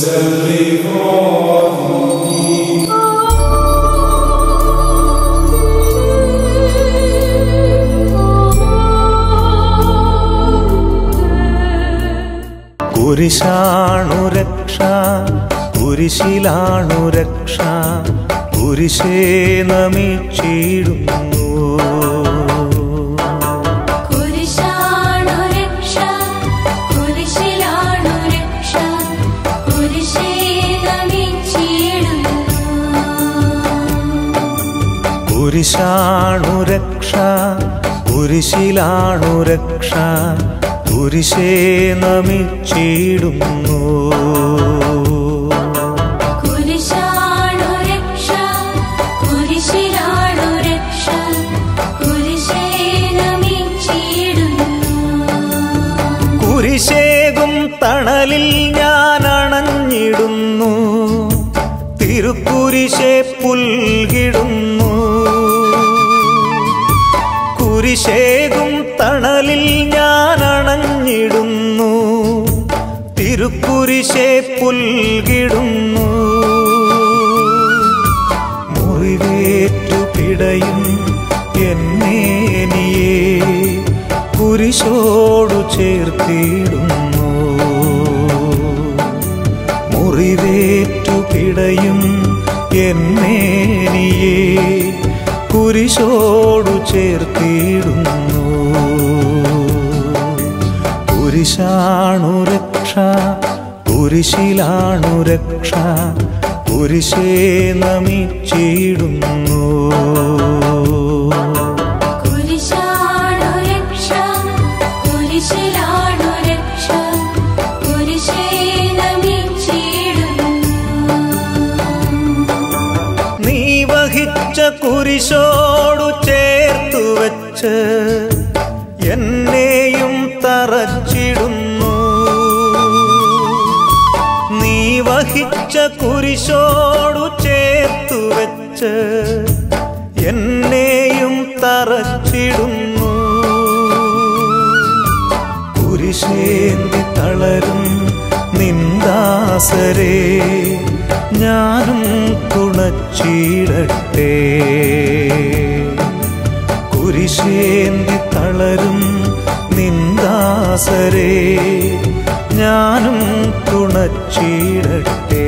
കുരിശാണു രക്ഷ കുരിശിലാണു രക്ഷ കുരിശേ നമിച്ചിടുന്നു കുരിശാണു രക്ഷ കുരിശിലാണു രക്ഷ കുരിശേ നമിച്ചിടുന്നു കുരിശാണു രക്ഷ കുരിശിലാണു രക്ഷ കുരിശേ നമിച്ചിടുന്നു കുരിശാണു രക്ഷ കുരിശിലാണു രക്ഷ കുരിശേ നമിച്ചിടുന്നു കുരിശേകും തണലിൽ ഞാൻ അണഞ്ഞിടുന്നു തിരുക്കുരിശെ പുൽകിടുന്നു കുരിശേകും തണലിൽ ഞാൻ അണഞ്ഞിടുന്നു തിരുക്കുരിശെ പുൽകിടുന്നു മുറിവേറ്റു പിടയും എന്നേനിയെ കുരിശോടു ചേർത്തിടുന്നു മുറിവേറ്റു പിടയും എന്നേനിയെ കുരിശോടു ചേർത്തിടുന്നു കുരിശാണു രക്ഷ കുരിശിലാണു രക്ഷ കുരിശേ നമിച്ചിടുന്നു കുരിശാണു രക്ഷ കുരിശിലാണു രക്ഷ കുരിശേ നമിച്ചിടുന്നു നീ വഹിച്ച കുരിശോടു ചേർത്തു വച്ച് എന്നെയും തറച്ചിടുന്നു നീ വഹിച്ച കുരിശോടു ചേർത്തു വെച്ച് എന്നെയും തറച്ചിടുന്നു കുരിശേന്തി തളരും നിന്ദാസരെ ഞാനും തുണച്ചിടട്ടെ കുരിശേന്തി തളരും നിന്ദാസരെ ഞാനും തുണച്ചിടട്ടെ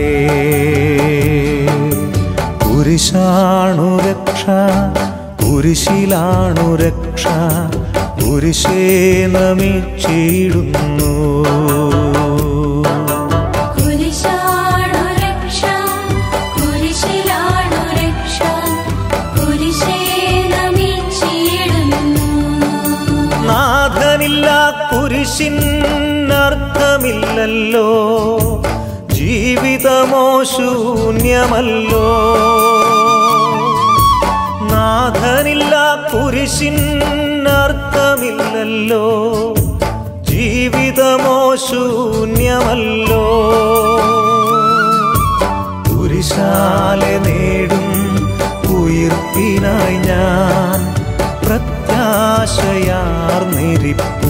കുരിശാണു രക്ഷ കുരിശിലാണു രക്ഷ കുരിശേ നമിച്ചിടുന്നു കുരിശാണു രക്ഷ കുരിശിലാണു രക്ഷ കുരിശേ നമിച്ചിടുന്നു നാഥനില്ല കുരിശിനർത്ഥമില്ലല്ലോ ജീവിതമോ ശൂന്യമല്ലോ നാഥനില്ല കുരിശിനർത്ഥമില്ലല്ലോ ജീവിതമോ ശൂന്യമല്ലോ കുരിശാലെ നേടും ഉയിർപ്പിനായി ഞാൻ പ്രത്യാശയാർന്നിരിപ്പൂ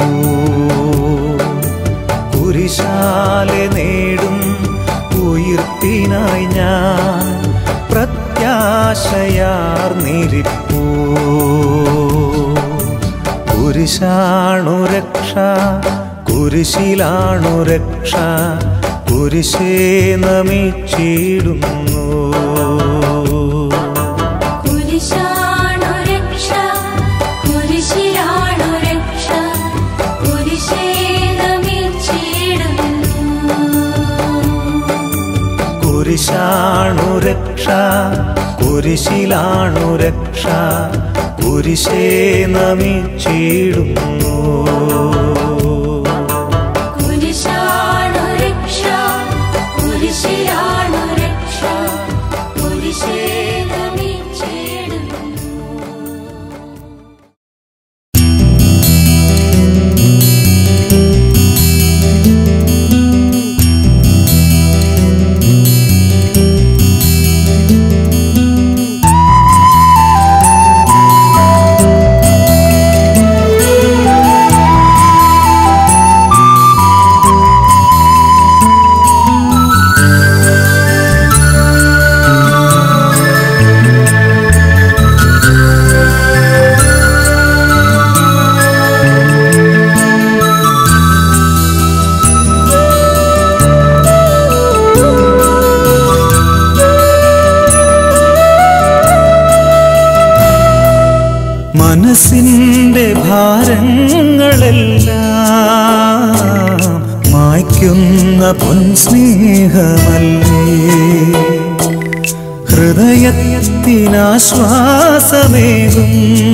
കുരിശാലെ നേടും ഉയിർപ്പിനായി ഞാൻ പ്രത്യാശയാർന്നിരിപ്പൂ കുരിശാണു രക്ഷ കുരിശിലാണു രക്ഷ കുരിശേ നമിച്ചിടുന്നു കുരിശാണു രക്ഷ കുരിശിലാണു രക്ഷ കുരിശേ നമിച്ചിടുന്നു കുരിശാണു രക്ഷ കുരിശിലാണു രക്ഷ കുരിശേ നമിച്ചിടുന്നു കുരിശാണു രക്ഷ കുരിശിലാണു രക്ഷ കുരിശേ നമിച്ചിടുന്നു ും മനസ്സിൻ്റെ ഭാരങ്ങളെല്ലാം മായ്ക്കുന്ന പൊൻസ്നേഹമല്ലേ ഹൃദയത്തിനാശ്വാസമേകും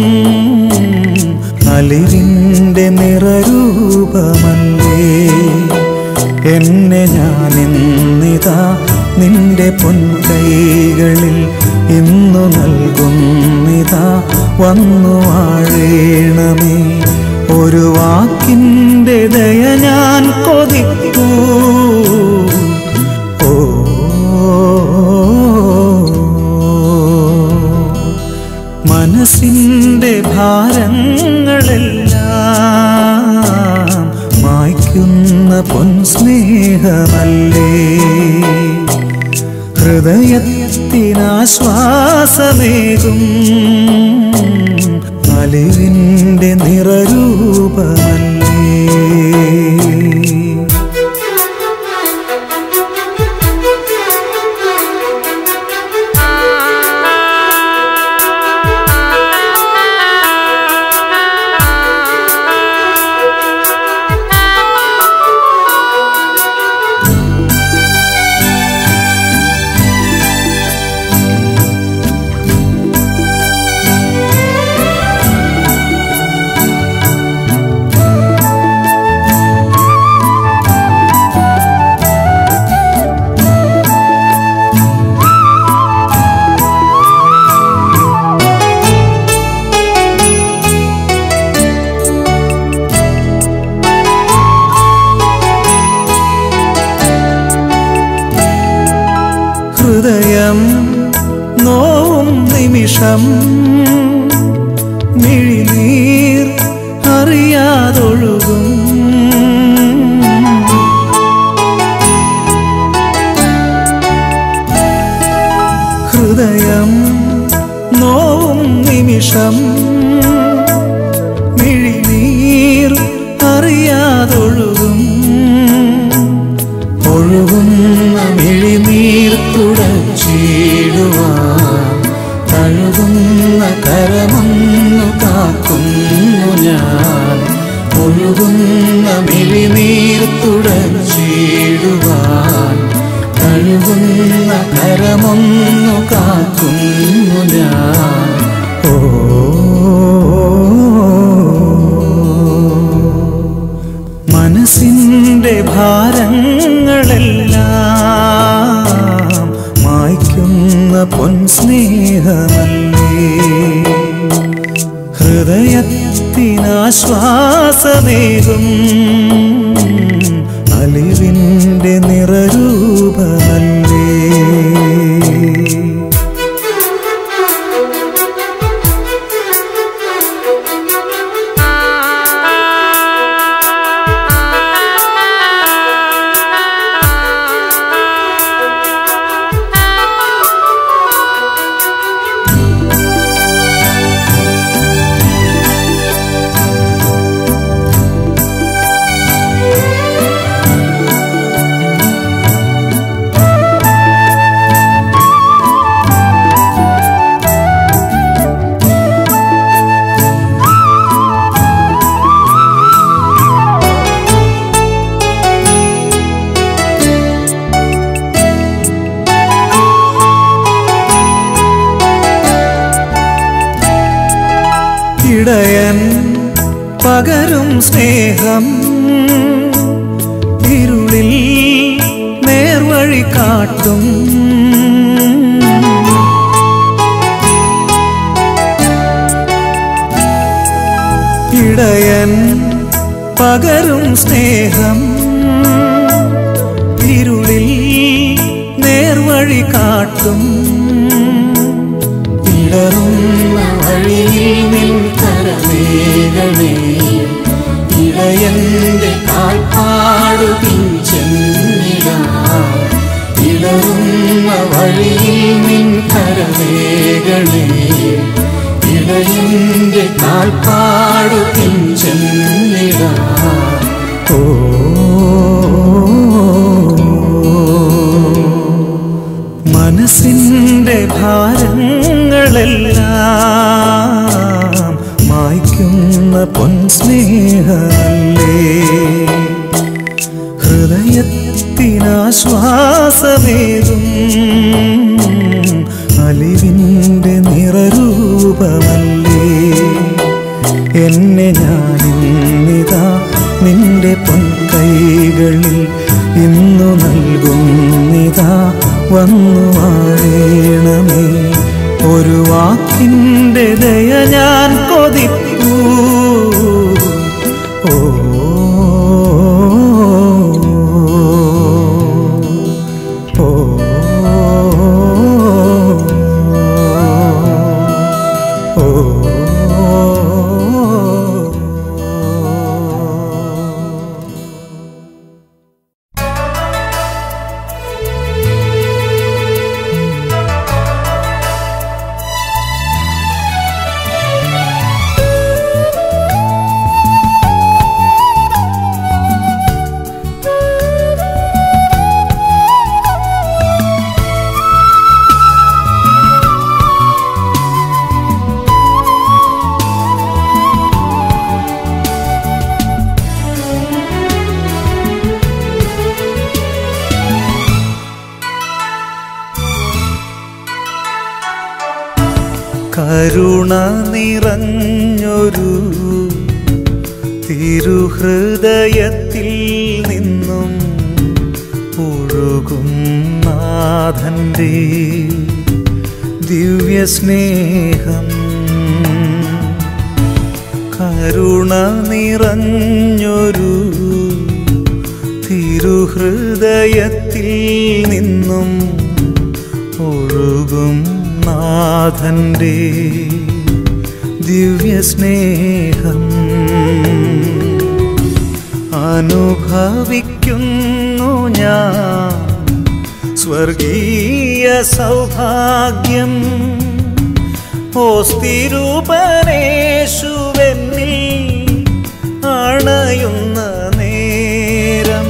അലിവിൻ്റെ നിറരൂപമല്ലേ എന്നെ ഞാനിന്നിതാ നിന്റെ പൊൻകൈകളിൽ ഇന്നു നൽകുന്നിതാ വന്നു വാഴേണമേ ഒരു വാക്കിൻ്റെ ദയ ഞാൻ കൊതിക്കൂ ഓ മനസ്സിൻ്റെ ഭാരങ്ങളെല്ലാം മായ്ക്കുന്ന പൊൻസ്നേഹമല്ലേ ഹൃദയത്തിനാശ്വാസമേകും അലിവിൻ്റെ നിറരൂപമല്ലേ ഹൃദയം നോവും നിമിഷം മിഴിനീർ അറിയാതൊഴുകും ഹൃദയം നോവും നിമിഷം മിഴിനീർ അറിയാതൊഴുകും ഒഴുകുന്ന മിഴിനീർ തുടച്ചിടുവാൻ തഴുകുന്ന കരമൊന്നു കാക്കുന്നു ഞാൻ ഒഴുകുന്ന മിഴിനീർ തുടച്ചിടുവാൻ തഴുകുന്ന കരമൊന്നു കാക്കുന്നു ഞാൻ ഓ മനസ്സിൻ്റെ ഭാരങ്ങളെല്ലാം മായ്ക്കുന്ന പൊൻസ്നേഹമല്ലേ ഹൃദയത്തിനാശ്വാസമേകും അലിവിൻ്റെ നിറരൂപമല്ലേ ഇടയൻ പകരും സ്നേഹം ഇരുളിൽ നേർവഴി കാട്ടും ഇടയൻ പകരും സ്നേഹം ഇരുളിൽ നേർവഴി കാട്ടും ഇടറുന്ന വഴിയിൽ നിൻ കരവേഗണേ ഇടയന്റെ കാൽപ്പാടു പിഞ്ചെന്നിടാ ഇടറുന്ന വഴിയിൽ നിൻ കരവേഗണേ ഇടയന്റെ കാൽപ്പാടു പിഞ്ചെന്നിടാ ഓ മനസ്സിൻ്റെ ഭാരങ്ങളെല്ലാം ഹൃദയത്തിനാശ്വാസമേകും അലിവിൻ്റെ നിറരൂപമല്ലേ എന്നെ ഞാനിന്നിതാ നിന്റെ പൊൻകൈകളിൽ ഇന്നു നൽകുന്നിതാ വന്നു വാഴേണമേ ഒരു വാക്കിൻ്റെ ദയ ഞാൻ കൊതിപ്പൂ ഓ ഓ കരുണ നിറഞ്ഞൊരു തിരുഹൃദയത്തിൽ നിന്നും ഒഴുകും നാഥൻ്റെ ദിവ്യസ്നേഹം കരുണ നിറഞ്ഞൊരു തിരുഹൃദയത്തിൽ നിന്നും ഒഴുകും നാഥൻ്റെ ദിവ്യസ്നേഹം അനുഭവിക്കുന്നു ഞാൻ സ്വർഗീയ സൗഭാഗ്യം ഓസ്തിരൂപനേശുവെന്നിൽ അണയുന്ന നേരം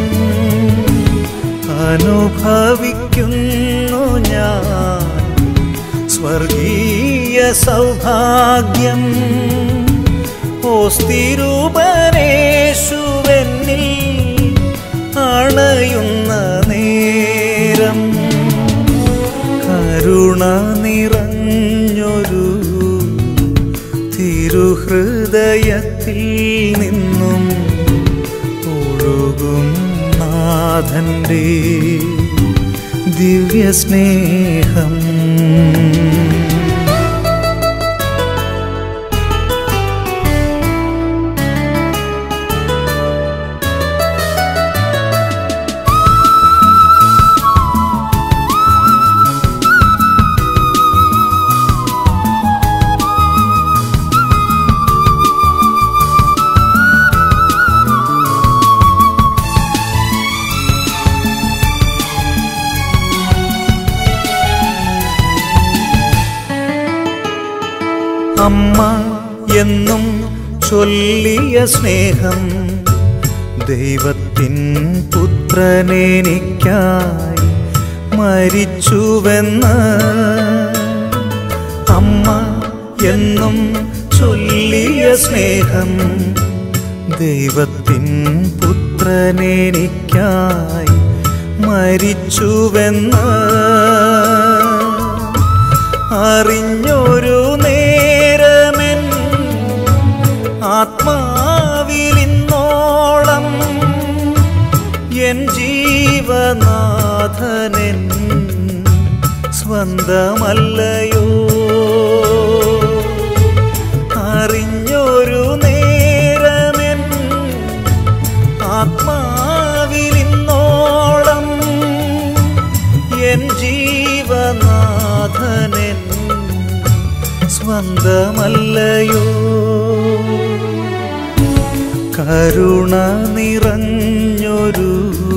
അനുഭവിക്കുന്നു ഞാൻ സ്വർഗീയ സൗഭാഗ്യം ഓസ്തിരൂപനേശുവെന്നിൽ അണയുന്ന നേരം കരുണ നിറഞ്ഞൊരു തിരുഹൃദയത്തിൽ നിന്നും ഒഴുകും നാഥൻ്റെ ദിവ്യസ്നേഹം അമ്മ എന്നും ചൊല്ലിയ സ്നേഹം ദൈവത്തിൻ പുത്രനെനിക്കായി മരിച്ചുവെന്ന് അമ്മ എന്നും ചൊല്ലിയ സ്നേഹം ദൈവത്തിൻ പുത്രനെനിക്കായി മരിച്ചുവെന്ന് അറിഞ്ഞൊരു നേരമെൻ ആത്മാവിലിന്നോളം എൻ ജീവനാഥനൻ സ്വന്തമല്ലയോ അറിഞ്ഞൊരു നേരമെൻ ആത്മാവിലിന്നോളം എൻ ജീവനാഥനൻ സ്വന്തമല്ലയോ കരുണ നിറഞ്ഞൊരു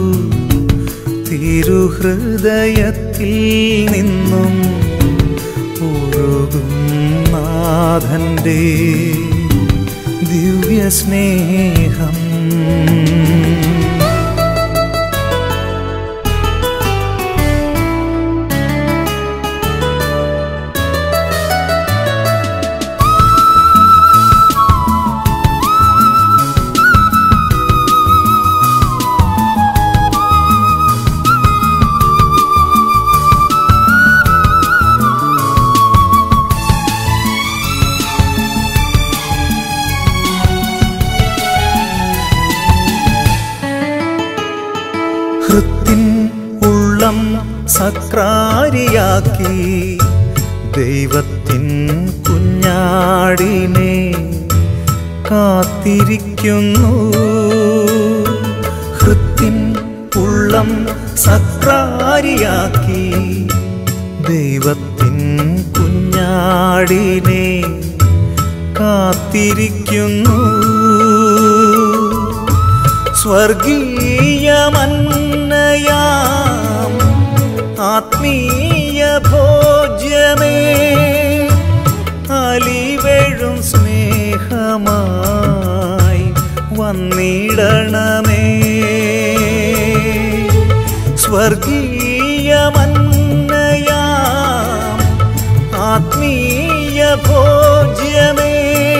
തിരുഹൃദയത്തിൽ നിന്നും ഒഴുകും നാഥൻ്റെ ദിവ്യസ്നേഹം ഹൃത്തിൻ ഉള്ളം സക്രാരിയാക്കി ദൈവത്തിൻ കുഞ്ഞാടിനെ കാത്തിരിക്കുന്നു ഹൃത്തിൻ ഉള്ളം സക്രാരിയാക്കി ദൈവത്തിൻ കുഞ്ഞാടിനെ കാത്തിരിക്കുന്നു സ്വർഗീയമന്നയാം ആത്മീയ ഭോജ്യമേ അലിവഴും സ്നേഹമായി വന്നിടണമേ സ്വർഗീയമന്നയാം ആത്മീയ ഭോജ്യമേ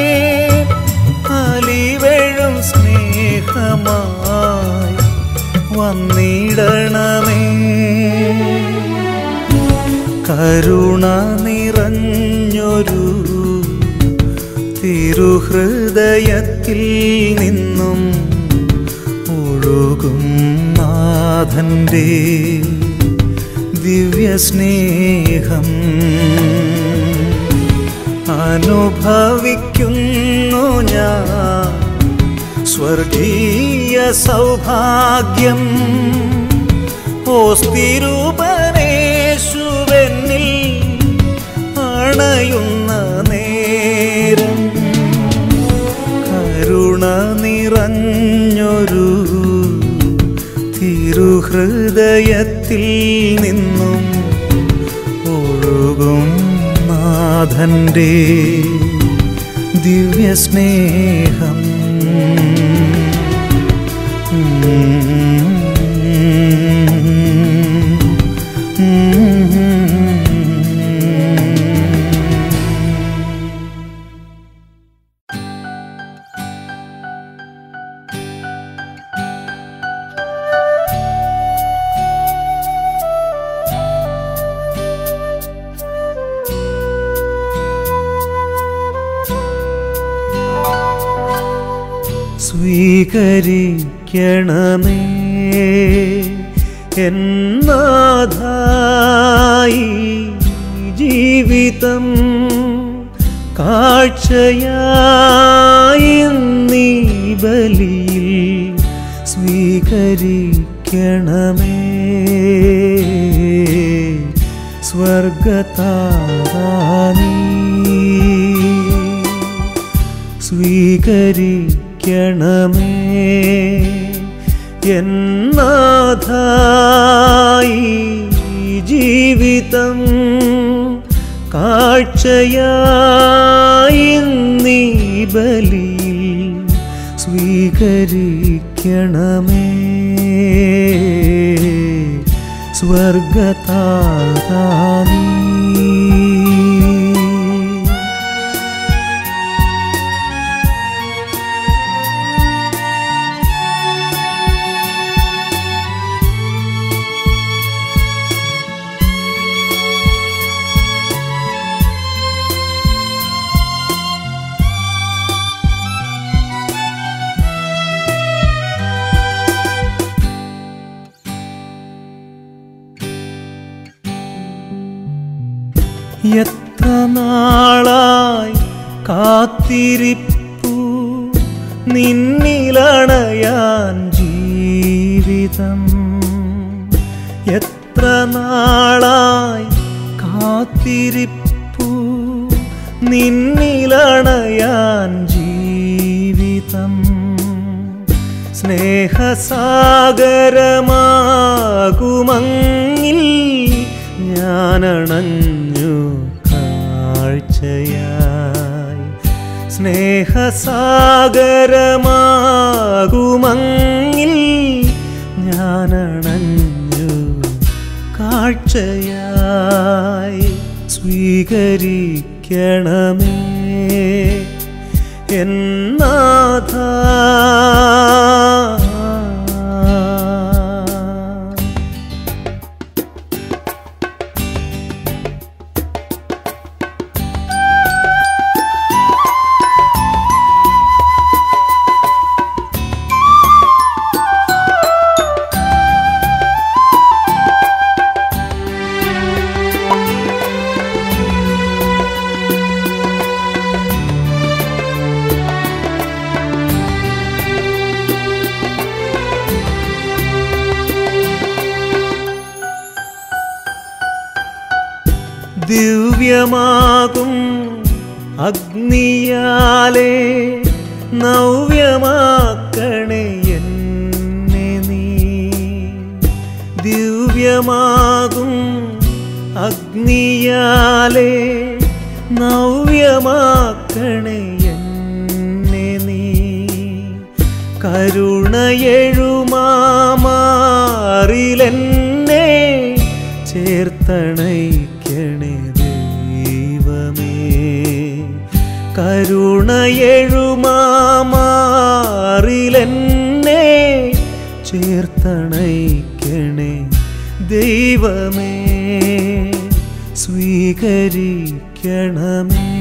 അലിവഴും സ്നേഹമായി വന്നിടണമേ കരുണ നിറഞ്ഞൊരു തിരുഹൃദയത്തിൽ നിന്നും ഒഴുകും നാഥൻ്റെ ദിവ്യസ്നേഹം അനുഭവിക്കുന്നു ഞാൻ സ്വർഗീയ സൗഭാഗ്യം ഓസ്തിരൂപനേശുവെന്നിൽ അണയുന്ന നേരം കരുണ നിറഞ്ഞൊരു തിരുഹൃദയത്തിൽ നിന്നും ഒഴുകും നാഥൻ്റെ ദിവ്യസ്നേഹം സ്വീകരിക്കണമേ എന്നാഥായി ജീവിതം കാഴ്ചയായി നീ ബലിയിൽ സ്വീകരിക്കണമേ സ്വർഗതാരാനീ സ്വീകരിക്കണമേ എന്നാഥായി ജീവിതം കാഴ്ചയായി നീ ബലിയിൽ സ്വീകരിക്കണമേ സ്വർഗതാരാനീ എത്ര നാളായി കാത്തിരിപ്പു നിന്നിലണയാൻ ജീവിതം എത്ര നാളായി കാത്തിരിപ്പു നിന്നിലണയാൻ ജീവിതം സ്നേഹസാഗരമാകുമങ്ങിൽ ഞാനണഞ്ഞു കാഴ്ചയായി സ്നേഹസാഗരമാകുമങ്ങിൽ ഞാനണഞ്ഞു കാഴ്ചയായി സ്വീകരിക്കണമേ എന്നാഥ ദിവ്യമാകും അഗ്നിയാലേ നവ്യമാക്കണേ എന്നെ നീ ദിവ്യമാകും അഗ്നിയാലേ നവ്യമാക്കണേ എന്നെ നീ കരുണയെഴുമാറിലെന്നെ ചേർത്തണയ്ക്കണേ ദൈവമേ കരുണയെഴുമാറിലെന്നെ ചേർത്തണയ്ക്കണേ ദൈവമേ സ്വീകരിക്കണമേ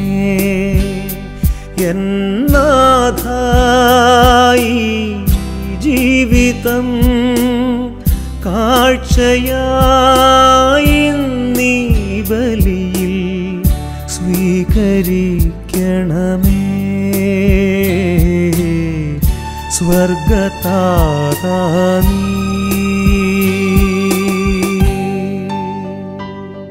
എന്നാഥായി ജീവിതം കാഴ്ചയായി നീ ബലിയിൽ സ്വീകരിക്കണമേ സ്വർഗതാതാ നീ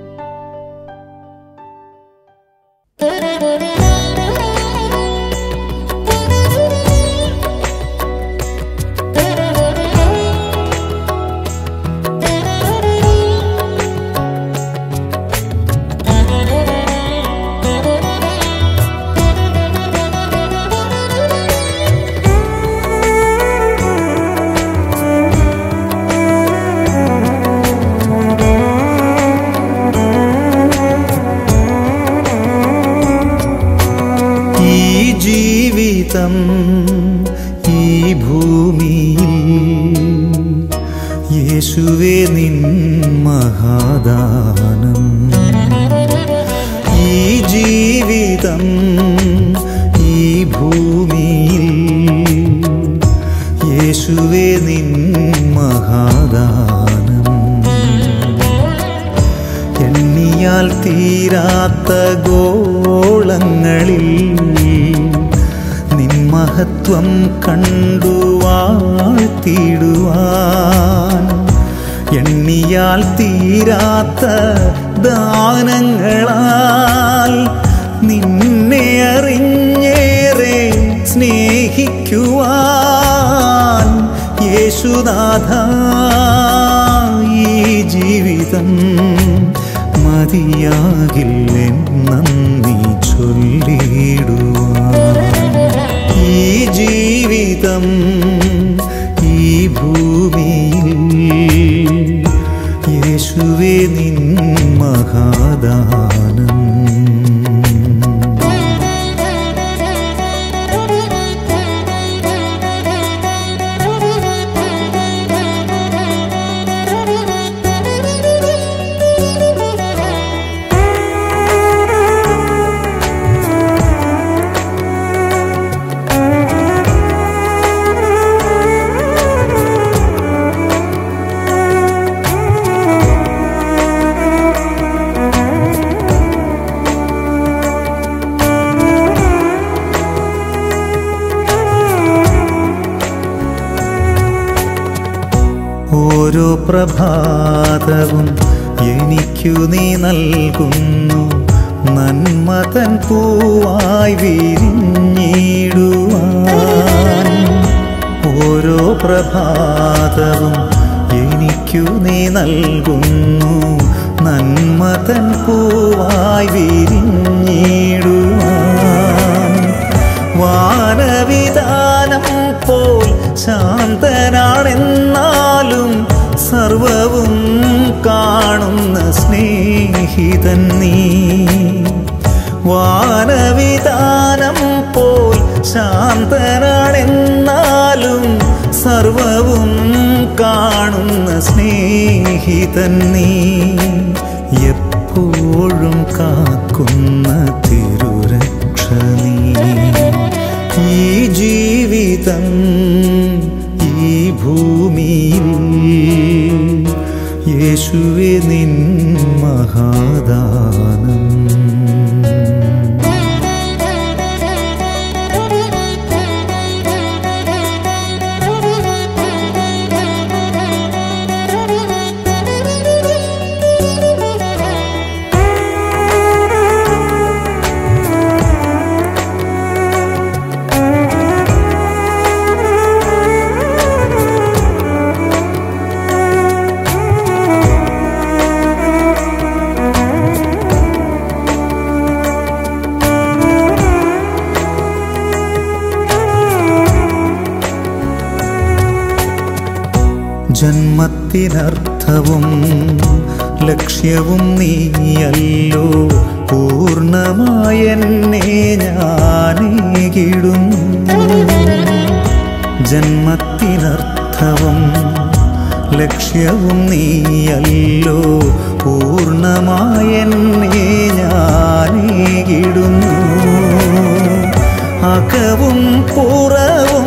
ഈ ജീവിതം ഈ ഭൂമിയിൽ യേശുവേ നിൻ മഹാദാനം ഈ ജീവിതം ഈ ഭൂമിയിൽ യേശുവേ നിൻ മഹാദാനം എണ്ണിയാൽ തീരാത്ത ഗോളങ്ങളിൽ നിൻ മഹത്വം കണ്ടു വാഴ്ത്തിടുവാൻ എണ്ണിയാൽ തീരാത്ത ദാനങ്ങളാൽ നിന്നെ അറിഞ്ഞേറെ സ്നേഹിക്കുവാൻ യേശുനാഥ ഈ ജീവിതം മതിയാകില്ലെൻ നന്ദി ചൊല്ലിടുവാൻ ഈ ജീവിതം ഈ ഭൂമിയിൽ യേശുവേ നിൻ മഹാദാനം ഓരോ പ്രഭാതവും എനിക്കു നീ നൽകുന്നു നന്മതൻ പൂവായി വിരിഞ്ഞിടുവാൻ ഓരോ പ്രഭാതവും എനിക്കു നീ നൽകുന്നു നന്മതൻ പൂവായി വിരിഞ്ഞിടുവാൻ വാനവിധാനം പോൽ ശാന്തനാണെന്നാലും സർവവും കാണുന്ന സ്നേഹിതൻ നീ വാനവിധാനം പോൽ ശാന്തനാണെന്നാലും സർവവും കാണുന്ന സ്നേഹിതൻ നീ എപ്പോഴും കാക്കുന്ന തിരുരക്ഷ നീ ഈ ജീവിതം ഈ ഭൂമിയിൽ യേശുവെ നിൻ മഹാദാനം Thank you. ജന്മത്തിനർത്ഥവും ലക്ഷ്യവും നീയല്ലോ പൂർണ്ണമായെന്നെ ഞാനേകിടുന്നു ജന്മത്തിനർത്ഥവും ലക്ഷ്യവും നീയല്ലോ പൂർണ്ണമായെന്നെ ഞാനേകിടുന്നു അകവും പുറവും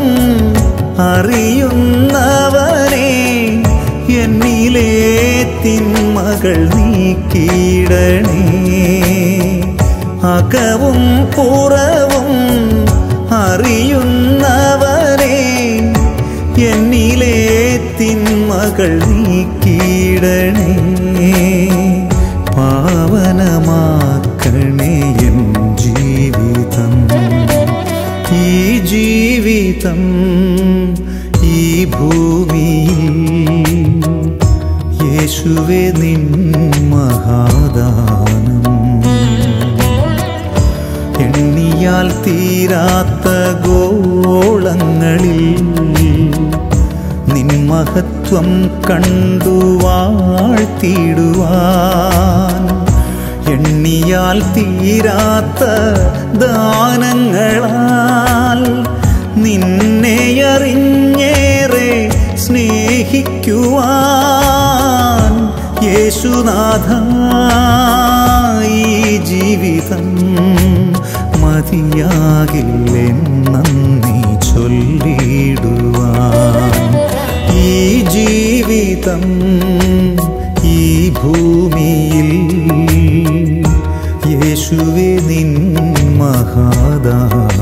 അറിയുന്നവനെ എന്നിലെ തിന്മകൾ നീക്കിയിടണേ അകവും പുറവും അറിയുന്നവനെ എന്നിലെ തിന്മകൾ നീക്കിയിടണേ പാവനമാക്കണേ എൻ ജീവിതം ഈ ജീവിതം ഈ ഭൂമിയിൽ യേശുവെ നിൻ മഹാദാനം എണ്ണിയാൽ തീരാത്ത ഗോളങ്ങളിൽ നിൻ മഹത്വം കണ്ടു വാഴ്ത്തിടുവാൻ എണ്ണിയാൽ തീരാത്ത ദാനങ്ങളാൽ നിന്നെ അറിഞ്ഞേറെ സ്നേഹിക്കുവാൻ യേശുനാഥ ഈ ജീവിതം മതിയാകില്ലെന്നീ ചൊല്ലിടുവാൻ ഈ ജീവിതം ഈ ഭൂമിയിൽ യേശുവെ നിൻ മഹാദാനം